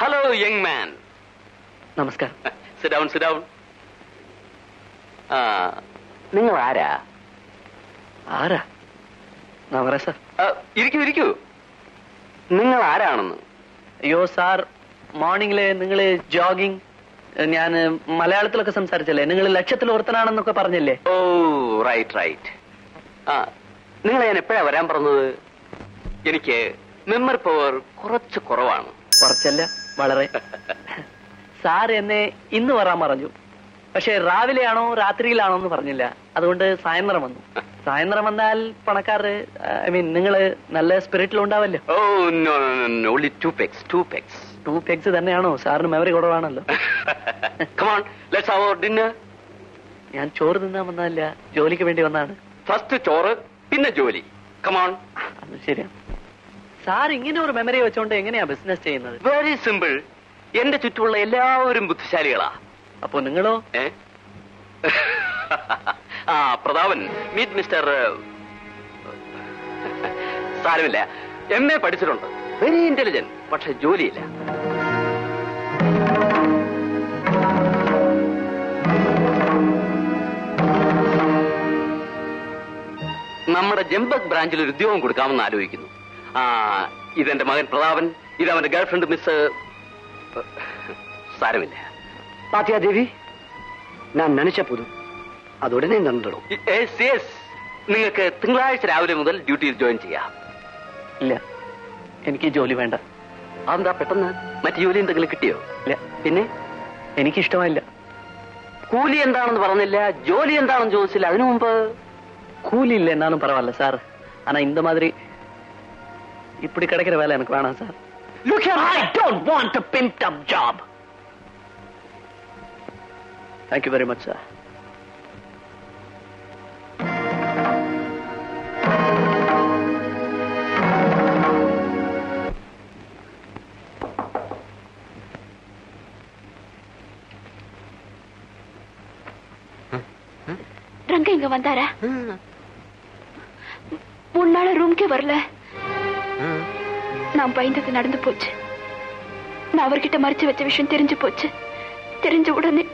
Hello young man നമസ്കാരം sit down sit down ആ നിങ്ങൾ ആരാ ആരാ നവറ സാർ ആ, ഇരിക്കൂ ഇരിക്കൂ നിങ്ങൾ ആരാണെന്ന് അയ്യോ സാർ മോർണിംഗില് നിങ്ങൾ ജോഗിങ് ഞാൻ മലയാളത്തിലൊക്കെ സംസാരിച്ചല്ലേ നിങ്ങൾ ലക്ഷത്തിൽ ഒരുത്തനാണെന്നൊക്കെ പറഞ്ഞില്ലേ ഓ റൈറ്റ് റൈറ്റ് ആ നിങ്ങളെ ഞാൻ എപ്പോഴാ വരാൻ പറഞ്ഞത് എനിക്ക് മെമ്മറി പവർ കുറച്ച് കുറവാണ് കുറച്ചല്ല വളരെ സാർ എന്നെ ഇന്ന് വരാൻ പറഞ്ഞു പക്ഷെ രാവിലെയാണോ രാത്രിയിലാണോ എന്ന് പറഞ്ഞില്ല അതുകൊണ്ട് സായന്ത്രം വന്നു സായന്ത്രം വന്നാൽ പണക്കാര് ഐ മീൻ നിങ്ങൾ നല്ല സ്പിരിറ്റിൽ ഉണ്ടാവല്ലോ oh no only two pegs two pegs two pegs തന്നെയാണോ സാറിന് മെമ്മറി കുറവാണല്ലോ കമോൺ ലെറ്റ്സ് അവർ ഡിന്നർ ഞാൻ ചോറ് തിന്നാൻ വന്നതല്ല ജോലിക്ക് വേണ്ടി വന്നതാണ് ഫസ്റ്റ് ചോറ് പിന്നെ ജോലി കമോൺ അത് ശരിയാണ് സാർ ഇങ്ങനെ ഒരു മെമ്മറി വെച്ചോണ്ട് എങ്ങനെയാ ബിസിനസ് ചെയ്യുന്നത് വെരി സിമ്പിൾ എന്റെ ചുറ്റുമുള്ള എല്ലാവരും ബുദ്ധിശാലികളാ അപ്പൊ നിങ്ങളോ ഏ ആ പ്രതാപൻ മീറ്റ് മിസ്റ്റർ സാരമില്ല എം എ പഠിച്ചിട്ടുണ്ട് വെരി ഇന്റലിജന്റ് പക്ഷെ ജോലിയില്ല നമ്മുടെ ജംബക് ബ്രാഞ്ചിൽ ഒരു ഉദ്യോഗം കൊടുക്കാമെന്ന് ആലോചിക്കുന്നു ആ ഇതെന്റെ മകൻ പ്രതാപൻ ഇത് അവന്റെ ഗേൾഫ്രണ്ട് മിസ് സാരമില്ല பாத்தியா தேவி நான் நினைச்ச போதும் அது உடனே நடந்துடும் Yes, yes. നിങ്ങൾക്ക് തിങ്കളാഴ്ച രാവിലെ മുതൽ ഡ്യൂട്ടിയിൽ ജോയിൻ ചെയ്യാം ഇല്ല എനിക്ക് ഈ ജോലി വേണ്ട അതെന്താ പെട്ടെന്ന് മറ്റു ജോലി എന്തെങ്കിലും കിട്ടിയോ ഇല്ല പിന്നെ എനിക്കിഷ്ടമായില്ല കൂലി എന്താണെന്ന് പറഞ്ഞില്ല ജോലി എന്താണെന്ന് ചോദിച്ചില്ല അതിനു മുമ്പ് கூலி இல்லை என்னாலும் பரவாயில்ல சார் ஆனா இந்த மாதிரி இப்படி கிடைக்கிற வேலை எனக்கு வேணாம் sir Look here, I don't want a pimped up job. Thank you very much, sir. Ranga இங்க வந்தாரா உன்னால ரூம்க்கே வரல நான் பயந்தது நடந்து போச்சு நான் அவர்கிட்ட மறைச்சு வச்ச விஷயம் தெரிஞ்சு போச்சு தெரிஞ்ச உடனே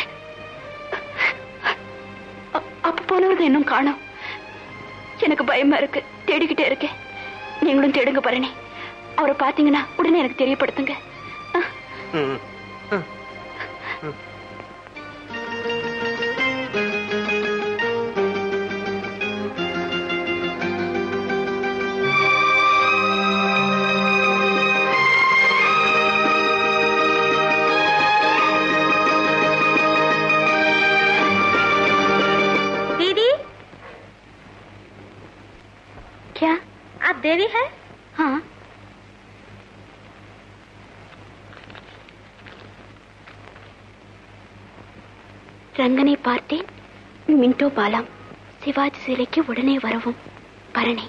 அ- அப்ப போனவர்கள் இன்னும் காணோம் எனக்கு பயமா இருக்கு தேடிக்கிட்டே இருக்கேன் நீங்களும் தேடுங்க பரணி அவரை பாத்தீங்கன்னா உடனே எனக்கு தெரியப்படுத்துங்க அஹ். दीदी क्या आप देवी है हाँ ரங்கனை பார்த்தேன் மின்டோ பாலம் சிவாஜி சிலைக்கு உடனே வரவும் பரணி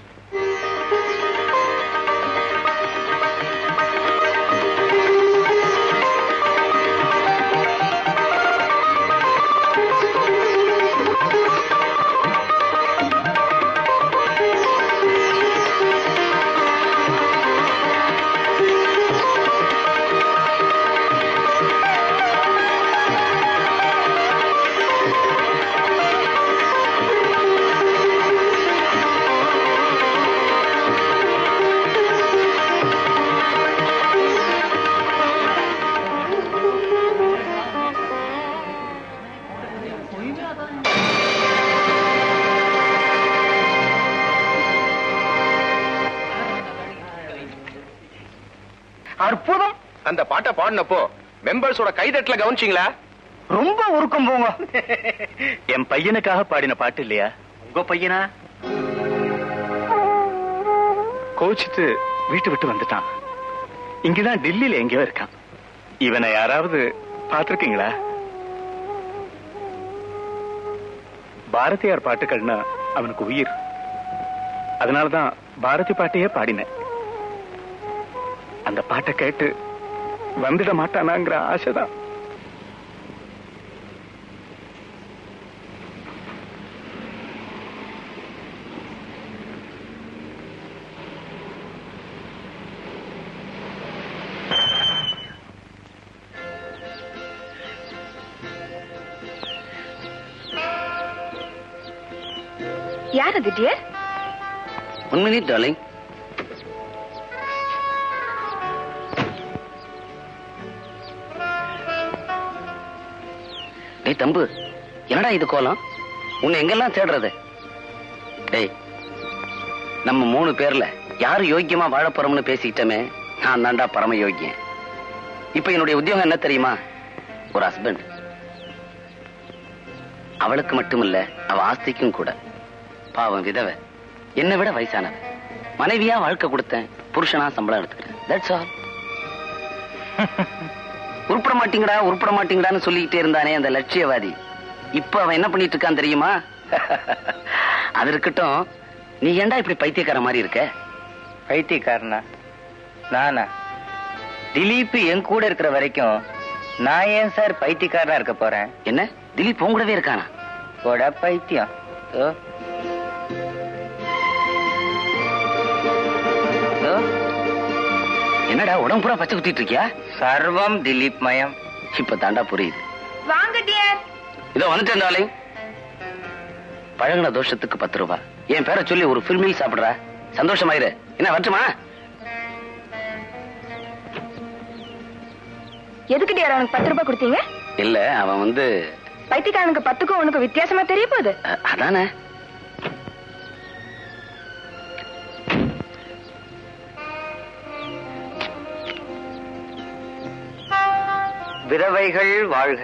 அற்புதம் அந்த பாட்டை பாடினப்போ மெம்பர்ஸோட கைதட்டல கவனிச்சிங்களா ரொம்ப உருக்கம் போங்க என் பையனுக்காக பாடின பாட்டு இல்லையா உங்க பையனா கோச்சிட்டு வீட்டு விட்டு வந்துட்டான் இங்கதான் டெல்லியில எங்கேயோ இருக்கான் இவனை யாராவது பார்த்திருக்கீங்களா பாரதியார் பாட்டுகள்னா அவனுக்கு உயிர் அதனாலதான் பாரதி பாட்டையே பாடினேன் அந்த பாட்டை கேட்டு வந்துட மாட்டானாங்கிற ஆசைதான் யார் அது டியர் ஒன் மினிட் டார்லிங் டேய் தம்பு என்னடா இது கோலம் உன்னை எங்கெல்லாம் தேடுறது டேய் நம்ம மூணு பேர்ல யாரு யோக்கியமா வாழ போறோம்னு பேசிக்கிட்டோமே நான் தான்டா பரம யோக்கியன் இப்ப என்னுடைய உத்தியோகம் என்ன தெரியுமா ஒரு ஹஸ்பண்ட் அவளுக்கு மட்டுமில்ல அவ ஆஸ்திக்கும் கூட பாவம் விதவை என்னை விட வயசானவ மனைவியா வாழ்க்கை கொடுத்தேன் புருஷனா சம்பளம் எடுத்துக்கிறேன் தட்ஸ் ஆல் உருப்பட மாட்டீங்கடா உருப்பட மாட்டீங்கடான்னு சொல்லிக்கிட்டே இருந்தானே அந்த லட்சியவாதி இப்ப அவன் என்ன பண்ணிட்டு இருக்கான் தெரியுமா அது இருக்கட்டும் நீ ஏன்டா இப்படி பைத்தியக்கார மாதிரி இருக்க பைத்தியக்காரனா நானா திலீப் என் கூட இருக்கிற வரைக்கும் நான் ஏன் சார் பைத்தியக்காரனா இருக்க போறேன் என்ன திலீப் உன் கூடவே இருக்கானா போட பைத்தியம் ஓ. ஓ, என்னடா உடம்பு பூரா பச்சை குத்திட்டு இருக்கியா சர்வம் திலீப் மயம் இப்ப தாண்டா புரியுது வாங்க டியர் இதோ வந்துட்டேன் டார்லிங் பழகுன தோஷத்துக்கு பத்து ரூபாய் என் பேரை சொல்லி ஒரு ஃபில் மீல் சாப்பிடுறா சந்தோஷமாயிரு என்ன வரட்டுமா எதுக்கு டியர் அவனுக்கு பத்து ரூபாய் கொடுத்தீங்க இல்ல அவன் வந்து பைத்தியக்காரனுக்கு பத்துக்கும் உனக்கு வித்தியாசமா தெரிய போகுது அ- அதானே விதவைகள் வாழ்க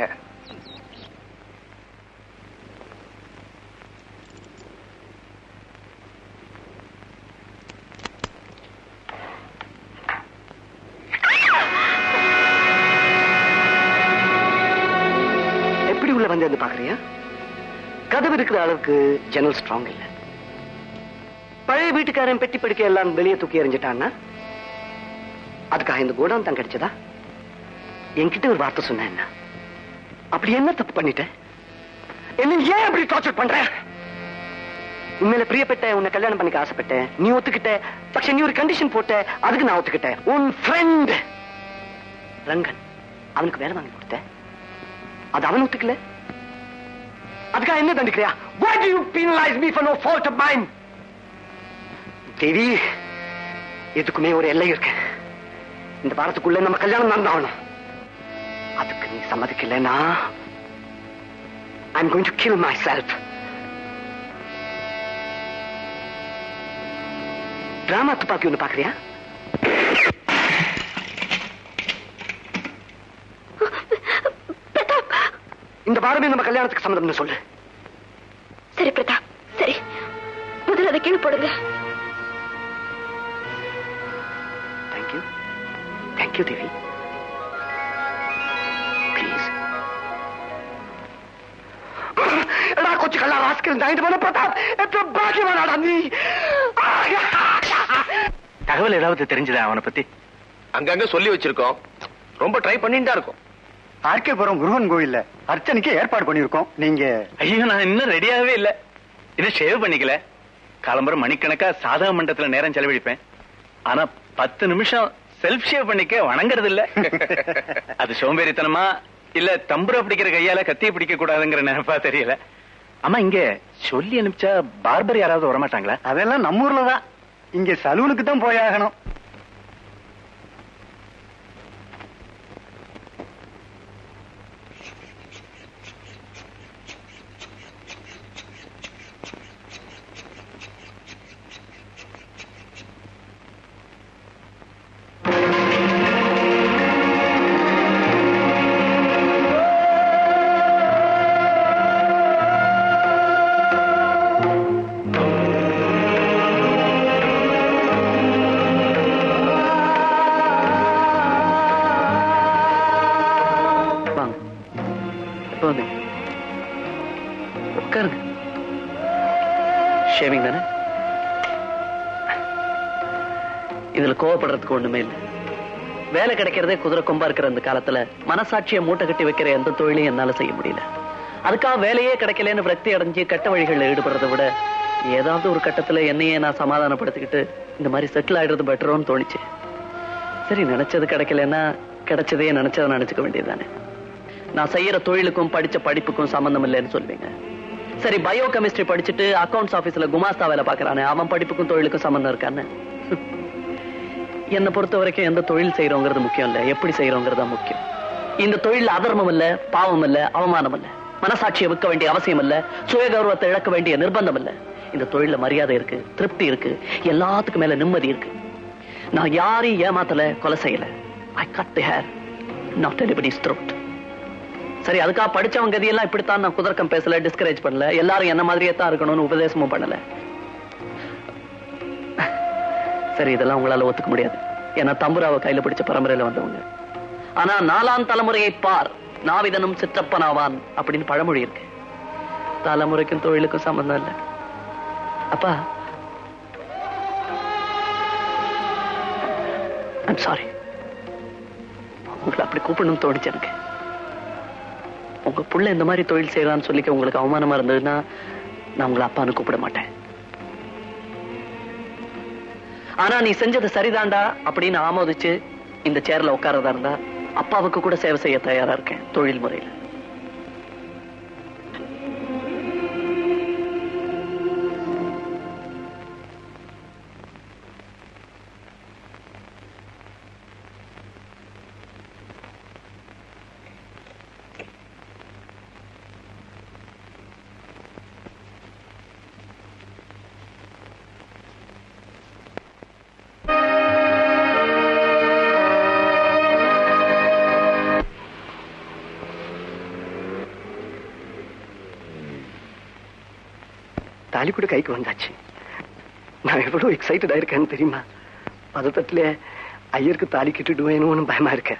எப்படி உள்ள வந்து வந்து பாக்குறியா கதவு இருக்கிற அளவுக்கு ஜன்னல் ஸ்ட்ராங் இல்ல பழைய வீட்டுக்காரன் பெட்டி படுக்கை எல்லாம் வெளியே தூக்கி எறிஞ்சிட்டான்னா அதுக்காக இந்த கோடம் தான் கிடைச்சதா என்கிட்ட ஒரு வார்த்தை சொன்ன என்ன அப்படி என்ன தப்பு பண்ணிட்டேன் என்ன ஏன் அப்படி டார்ச்சர் பண்ற உண்மையில பிரியப்பட்ட உன்னை கல்யாணம் பண்ணிக்க ஆசைப்பட்டேன் நீ ஒத்துக்கிட்ட പക്ഷെ நீ ஒரு கண்டிஷன் போட்ட அதுக்கு நான் ஒத்துக்கிட்டேன் உன் ஃப்ரெண்ட் ரங்கன் அவனுக்கு வேலை வாங்கி கொடுத்த அது அவன் ஒத்துக்கல அதுக்காக என்ன தண்டிக்கிறியா why do you penalize me for no fault of mine தேவி எதுக்குமே ஒரு எல்லை இருக்கு இந்த வாரத்துக்குள்ள நம்ம கல்யாணம் நடந்தாகணும் அதுக்கு நீ சம்மதிக்கலைன்னா I'm going to kill myself drama துப்பாக்கி ஒண்ணு பாக்குறியா பிரதாப் இந்த வாரமே நம்ம கல்யாணத்துக்கு சம்மதம்னு சொல்லு சரி பிரதாப் சரி முதல்ல அதை கீழே போடுங்க தேங்க்யூ தேங்க்யூ தேவி ப்ளீஸ் എടാ കൊച്ചു കള്ള റാസ്കൽ നായിട്ട് പോലെ പ്രതാപ് എത്ര ഭാഗ്യവാനാടാ നീ தகவல் ஏதாவது தெரிஞ்சதா அவனை பத்தி அங்கங்க சொல்லி வச்சிருக்கோம் ரொம்ப ட்ரை பண்ணிட்டு தான் இருக்கோம் ஆர்கேபுரம் முருகன் கோயில்ல அர்ச்சனைக்கு ஏற்பாடு பண்ணிருக்கோம் நீங்க ஐயோ நான் இன்னும் ரெடியாகவே இல்ல இன்னும் ஷேவ் பண்ணிக்கல காலம்பரம் மணிக்கணக்கா சாதக மண்டலத்துல நேரம் செலவழிப்பேன் ஆனா பத்து நிமிஷம் செல்ஃப் ஷேவ் பண்ணிக்க வணங்குறது இல்ல அது சோம்பேறித்தனமா இல்ல தம்புர பிடிக்கிற கையால கத்திய பிடிக்க கூடாதுங்கிற நினைப்பா தெரியல ஆமா இங்க சொல்லி அனுப்பிச்சா பார்பர் யாராவது வரமாட்டாங்களா அதெல்லாம் நம்ம ஊர்ல தான் இங்க சலூனுக்கு தான் போயாகணும் வாங்க எப்போ வந்தீங்க உட்காருங்க ஷேவிங் தானே இதுல கோவப்படுறதுக்கு ஒண்ணுமே இல்லை வேலை கிடைக்கிறதே குதிரை கொம்பா இருக்கிற அந்த காலத்துல மனசாட்சியை மூட்டை கட்டி வைக்கிற எந்த தொழிலையும் என்னால செய்ய முடியல அதுக்காக வேலையே கிடைக்கலன்னு விரக்தி அடைஞ்சு கட்ட வழிகளில் ஈடுபடுறதை விட ஏதாவது ஒரு கட்டத்துல என்னையே நான் சமாதானப்படுத்திக்கிட்டு இந்த மாதிரி செட்டில் ஆயிடுறது பெட்டரோன்னு தோணுச்சு சரி நினைச்சது கிடைக்கலன்னா கிடைச்சதையே நினைச்சதை நினைச்சுக்க வேண்டியதுதானே நான் செய்யற தொழிலுக்கும் படிச்ச படிப்புக்கும் சம்பந்தம் இல்லைன்னு சொல்வீங்க சரி பயோ கெமிஸ்ட்ரி படிச்சுட்டு அக்கவுண்ட்ஸ் ஆபீஸ்ல குமாஸ்தா வேலை பாக்குறானே அவன் படிப்புக்கும் தொழிலுக்கும் சம்பந்தம் இருக்கான்னு என்னை பொறுத்த வரைக்கும் எந்த தொழில் செய்யறோங்கிறது முக்கியம் இல்ல எப்படி செய்யறோங்கிறது தான் முக்கியம் இந்த தொழில் அதர்மம் இல்ல பாவம் இல்ல அவமானம் இல்ல மனசாட்சியை விற்க வேண்டிய அவசியம் இல்ல சுய கௌரவத்தை இழக்க வேண்டிய நிர்பந்தம் இல்ல இந்த தொழில மரியாதை இருக்கு திருப்தி இருக்கு எல்லாத்துக்கும் மேல நிம்மதி இருக்கு நான் யாரையும் ஏமாத்தல கொலை செய்யல I cut the hair not anybody's throat சரி அதுக்காக படிச்சவங்க கதியெல்லாம் இப்படித்தான் நான் குதர்க்கம் பேசல டிஸ்கரேஜ் பண்ணல எல்லாரும் என்ன மாதிரியே தான் இருக்கணும்னு உபதேசமும் பண்ணல சரி இதெல்லாம் உங்களால ஒத்துக்க முடியாது ஏன்னா தம்புராவை கையில பிடிச்ச பரம்பரையில வந்தவங்க ஆனா நாலாம் தலைமுறையை பார் நாவிதனும் சிற்றப்பனாவான் அப்படின்னு பழமொழி இருக்கு தலைமுறைக்கும் தொழிலுக்கும் சம்பந்தம் இல்ல அப்பா ஐம் சாரி உங்களை அப்படி கூப்பிடணும்னு தோணுச்சு எனக்கு உங்க புள்ள இந்த மாதிரி தொழில் செய்யறான்னு சொல்லிக்க உங்களுக்கு அவமானமா இருந்ததுன்னா நான் உங்களை அப்பான்னு கூப்பிட மாட்டேன் ஆனா நீ செஞ்சது சரிதான்டா அப்படின்னு ஆமோதிச்சு இந்த சேர்ல உட்காரதா இருந்தா அப்பாவுக்கு கூட சேவை செய்ய தயாரா இருக்கேன் தொழில் முறையில தாலி கூட கைக்கு வந்தாச்சு நான் எவ்வளவு எக்ஸைட்டடா இருக்கேன்னு தெரியுமா பதத்தத்துல ஐயருக்கு தாலி கட்டிடுவேணும்னு பயமா இருக்க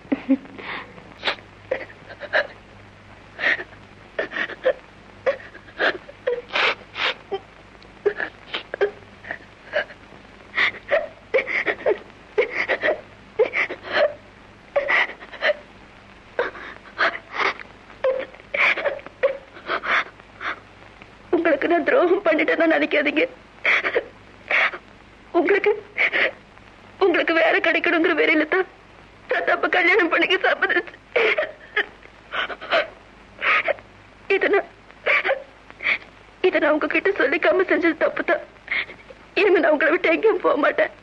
உங்களுக்கு நான் துரோகம் பண்ணிட்டேன்னு நினைக்காதீங்க உங்களுக்கு உங்களுக்கு வேற கிடைக்கணுங்கிற வேறையில தான் நான் தப்ப கல்யாணம் பண்ணிக்க சம்மதிச்சு இத நான் இத நான் உங்ககிட்ட சொல்லிக்காம செஞ்சது தப்பு தான் இனிமே நான் உங்களை விட்டு எங்கேயும் போக மாட்டேன்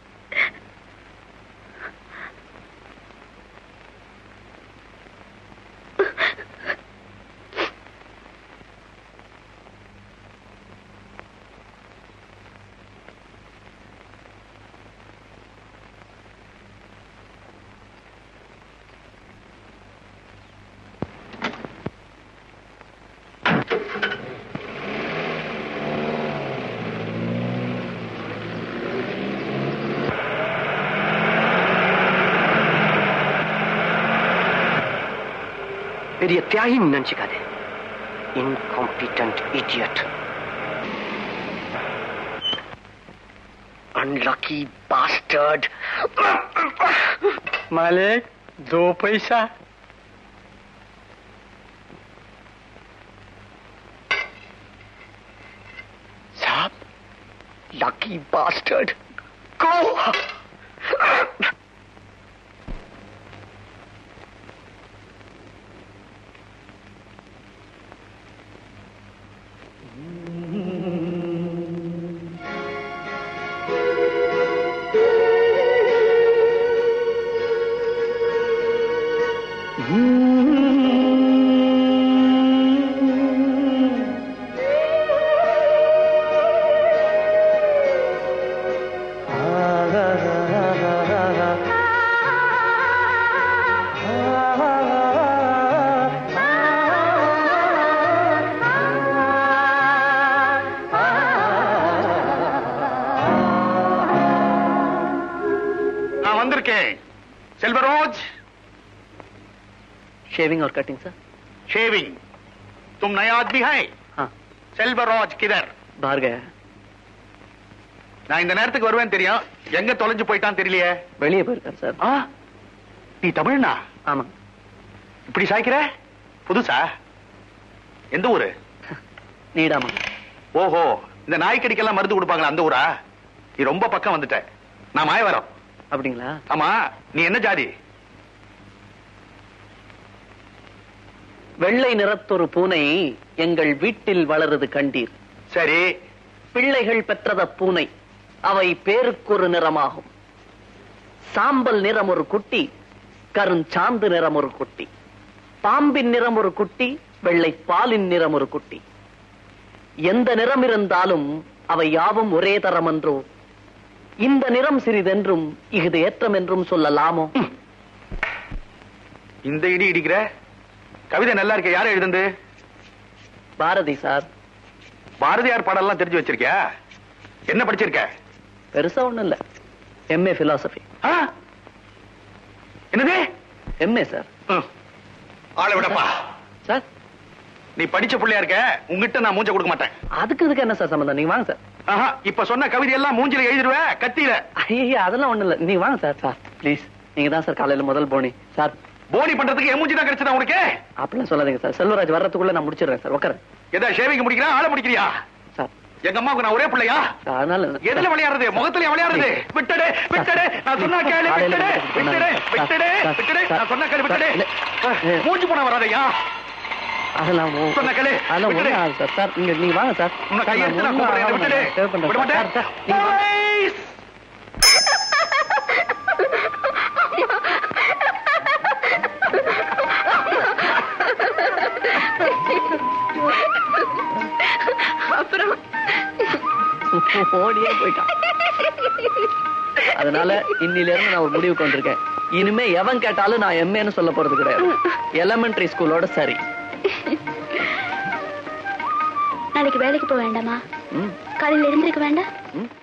பெரிய தியாகின்னு நினைச்சுக்காதே இன்காம்பிட்டன்ட் இடியட் अनलकी bastard मालिक दो पैसा साहब लकी bastard go நான் வந்திருக்கேன் செல்வராஜ் शेविंग और कटिंग सर शेविंग तुम नया आदमी है हाँ செல்வராஜ் கிதர் बाहर गया है நான் இந்த நேரத்துக்கு வருவேன் தெரியும் எங்க தொலைஞ்சு போயிட்டான் தெரியலையே வெளியே போயிருக்கார் சார் ஆ, நீ தமிழ்னா ஆமா இப்படி சாய்க்கிற புதுசா எந்த ஊரு நீடாமா ஓஹோ இந்த நாய்க்கடிக்கெல்லாம் மருந்து கொடுப்பாங்களா அந்த ஊரா நீ ரொம்ப பக்கம் வந்துட்ட நான் மாயவரம் அப்படிங்களா ஆமா நீ என்ன ஜாதி வெள்ளை நிறத்தொரு பூனை எங்கள் வீட்டில் வளருது கண்டீர் சரி பிள்ளைகள் பெற்றத பூனை அவை பேருக்கொரு நிறமாகும் சாம்பல் நிறம் ஒரு குட்டி கருஞ்சாந்து நிறம் ஒரு குட்டி பாம்பின் நிறம் ஒரு குட்டி வெள்ளை பாலின் நிறம் ஒரு குட்டி எந்த நிறம் இருந்தாலும் அவை யாவும் ஒரே தரம் என்றோ இந்த நிறம் சிறிதென்றும் இஃது ஏற்றம் என்றும் சொல்லலாமோ இந்த இடி இடிக்கிற கவிதை நல்லா இருக்க யாரும் எழுதுந்து பாரதி சார் பாரதியார் பாடலாம் தெரிஞ்சு வச்சிருக்கியா என்ன படிச்சிருக்க பெருசா ஒண்ணும் இல்ல எம்ஏ பிலாசபி ஆ? என்னது எம்ஏ சார் ம். ஆளை விடப்பா சார் நீ படிச்ச பிள்ளையா இருக்க உங்ககிட்ட நான் மூஞ்ச கொடுக்க மாட்டேன் அதுக்கு இதுக்கு என்ன சார் சம்பந்தம் நீங்க வாங்க சார் ஆஹா இப்ப சொன்ன கவிதை எல்லாம் மூஞ்சில எழுதிருவ கத்தியில ஐயா அதெல்லாம் ஒண்ணும் இல்ல நீங்க வாங்க சார் சார் ப்ளீஸ் நீங்க தான் சார் காலையில முதல் போனி சார் போனி பண்றதுக்கு என் மூஞ்சி தான் கிடைச்சதா உனக்கு அப்படிலாம் சொல்லாதீங்க சார் செல்வராஜ் வர்றதுக்குள்ள நான் முடிச்சிடுறேன் சார் உட்கார எதா ஷேவிங் முடிக்கிறா ஆளை முடிக்கிறியா சார் எங்க அம்மாவுக்கு நான் ஒரே பிள்ளையா அதனால எதுல விளையாடுறது முகத்துல விளையாடுறது விட்டுடு விட்டுடு நான் சொன்னா கேளு விட்டுடு விட்டுடு விட்டுடு விட்டுடு நான் சொன்னா கேளு விட்டுடு மூஞ்சி போன வராதையா அதெல்லாம் ஒ- சொன்ன கேளு, அதெல்லாம் விட்டுடு. ஒண்ணும் ஆகாது சார் சார் நீங்க நீங்க வாங்க சார் உன்னை சார், கையெடுத்து நான் ஒண்ணும் கூப்பிடுறேன் ஆகாம விட்டுடு நான் சேவ் பண்றேன் விட சார். மாட்டேன் சார், நீங்க வாங்க. Boys! அப்புறம் ஓடியே போயிட்டான் அதனால இன்னில இருந்து நான் ஒரு முடிவுக்கு வந்திருக்கேன் இனிமே எவன் கேட்டாலும் நான் எம்ஏன்னு சொல்ல போறது கிடையாது எலமெண்டரி ஸ்கூலோட சரி நாளைக்கு வேலைக்கு போக வேண்டாமா ம், காலையில எழுந்திருக்க வேண்டாம் ம்.